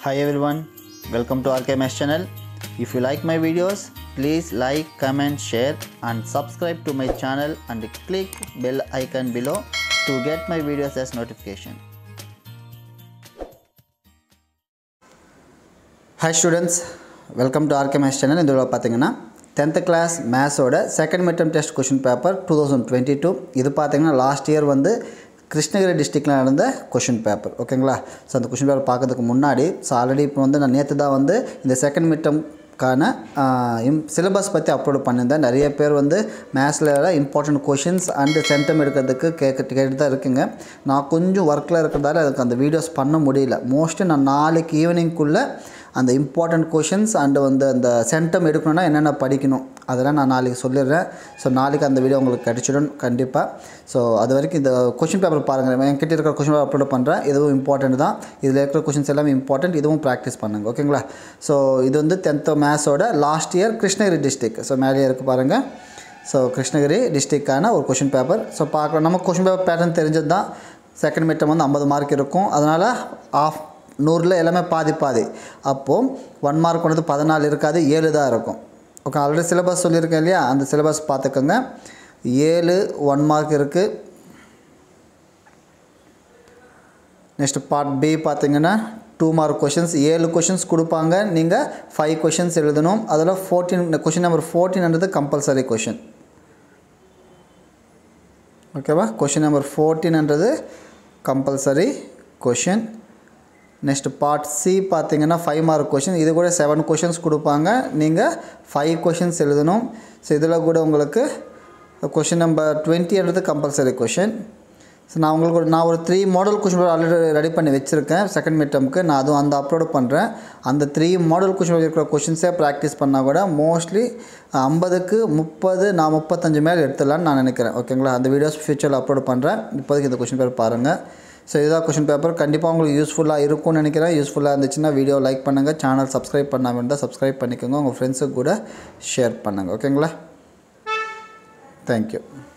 Hi everyone, welcome to RKMS channel. If you like my videos, please like, comment, share and subscribe to my channel and click bell icon below to get my videos as notification. Hi students welcome to RK maths channel இந்த video பார்த்தீங்கன்னா tenth class மேத்ஸோட second midterm test question paper two thousand twenty two இது பார்த்தீங்கன்னா last year வந்து கிருஷ்ணகிரி டிஸ்ட்ரிக்டில் நடந்த question paper ஓகேங்களா so அந்த கொஷின் பேப்பர் பார்க்கறதுக்கு முன்னாடி ஸோ ஆல்ரெடி இப்போ வந்து நான் நேற்று தான் வந்து இந்த செகண்ட் மிட்டம் கான இம் சிலபஸ் பற்றி அப்லோட் பண்ணியிருந்தேன் நிறைய பேர் வந்து மேத்ஸில் இம்பார்ட்டன்ட் கொஷின்ஸ் அண்டு சென்டம் எடுக்கிறதுக்கு கேட்க கேட்டு தான் இருக்குங்க நான் கொஞ்சம் ஒர்க்கில் இருக்கிறதால அதுக்கு அந்த வீடியோஸ் பண்ண முடியல மோஸ்ட்லி நான் நாளைக்கு ஈவினிங்குள்ளே அந்த இம்பார்ட்டண்ட் கொஷின்ஸ் அண்டு வந்து அந்த சென்டம் எடுக்கணும்னா என்னென்ன படிக்கணும் அதெல்லாம் நான் நாளைக்கு சொல்லிடுறேன் ஸோ நாளைக்கு அந்த வீடியோ உங்களுக்கு கிடச்சிடும் கண்டிப்பாக ஸோ அது வரைக்கும் இந்த கொஷின் பேப்பர் பாருங்கள் என்கிட்ட இருக்கிற கொஷின் பேப்பர் அப்லோட் பண்ணுறேன் இதுவும் இம்பார்ட்டன்ட் தான் இதில் இருக்கிற கொஷின்ஸ் எல்லாமே இம்பார்ட்டன்ட் இதுவும் ப்ராக்டிஸ் பண்ணுங்க ஓகேங்களா ஸோ இது வந்து டென்த்து மேத்ஸோட last year Krishnagiri district so மேலேயே இருக்குது பாருங்கள் ஸோ கிருஷ்ணகிரி டிஸ்ட்ரிக்டான ஒரு கொஷின் பேப்பர் ஸோ பார்க்கலாம் நமக்கு கொஷின் பேப்பர் பேட்டர்ன் தெரிஞ்சது தான் செகண்ட் மிட்டம் வந்து ஐம்பது மார்க் இருக்கும் அதனால் ஆஃப் நூறில் எல்லாமே பாதி பாதி அப்போது ஒன் மார்க் வந்து பதினாலு இருக்காது ஏழு தான் இருக்கும் ஓகே ஆல்ரெடி சிலபஸ் சொல்லியிருக்கேன் இல்லையா அந்த சிலபஸ் பார்த்துக்கோங்க ஏழு ஒன் மார்க் இருக்குது நெக்ஸ்ட் பார்ட் பி பார்த்தீங்கன்னா டூ மார்க் கொஷின்ஸ் ஏழு கொஷின்ஸ் கொடுப்பாங்க நீங்கள் ஃபைவ் கொஷின்ஸ் எழுதணும் அதில் ஃபோர்டீன் கொஷின் நம்பர் ஃபோர்டீன்ன்றது கம்பல்சரி கொஷின் ஓகேவா கொஷின் நம்பர் ஃபோர்டீன்ன்றது compulsory question next part C பார்த்தீங்கன்னா ஃபைவ் மார்க் கொஷின் இது கூட செவன் கொஷின்ஸ் கொடுப்பாங்க நீங்கள் ஃபைவ் கொஷின்ஸ் எழுதணும் ஸோ இதில் கூட உங்களுக்கு கொஷின் நம்பர் டுவெண்ட்டின்றது கம்பல்சரி கொஷின் ஸோ நான் உங்களுக்கு ஒரு நான் ஒரு three model question already ready பண்ணி வச்சுருக்கேன் செகண்ட் மிட் டேர்முக்கு நான் அதுவும் அந்த அப்லோட் பண்ணுறேன் அந்த த்ரீ மாடல் கொஷின் இருக்கிற கொஷின்ஸே ப்ராக்டிஸ் பண்ணால் கூட மோஸ்ட்லி ஐம்பதுக்கு முப்பது நான் முப்பத்தஞ்சு மேலே எடுத்துடலான்னு நான் நினைக்கிறேன் ஓகேங்களா அந்த வீடியோஸ் ஃபியூச்சரில் அப்லோட் பண்ணுறேன் இப்போதைக்கு இந்த கொஷின் பேர் பாருங்கள் ஸோ இதுதான் கொஷின் பேப்பர் கண்டிப்பாக உங்களுக்கு யூஸ்ஃபுல்லாக இருக்கும்னு நினைக்கிறேன் யூஸ்ஃபுல்லாக இருந்துச்சுன்னா வீடியோ லைக் பண்ணுங்கள் சேனல் சப்ஸ்கிரைப் பண்ணாமல் இருந்தால் சப்ஸ்கிரைப் பண்ணிக்கோங்க உங்கள் ஃப்ரெண்ட்ஸுக்கு கூட ஷேர் பண்ணுங்கள் ஓகேங்களா தேங்க்யூ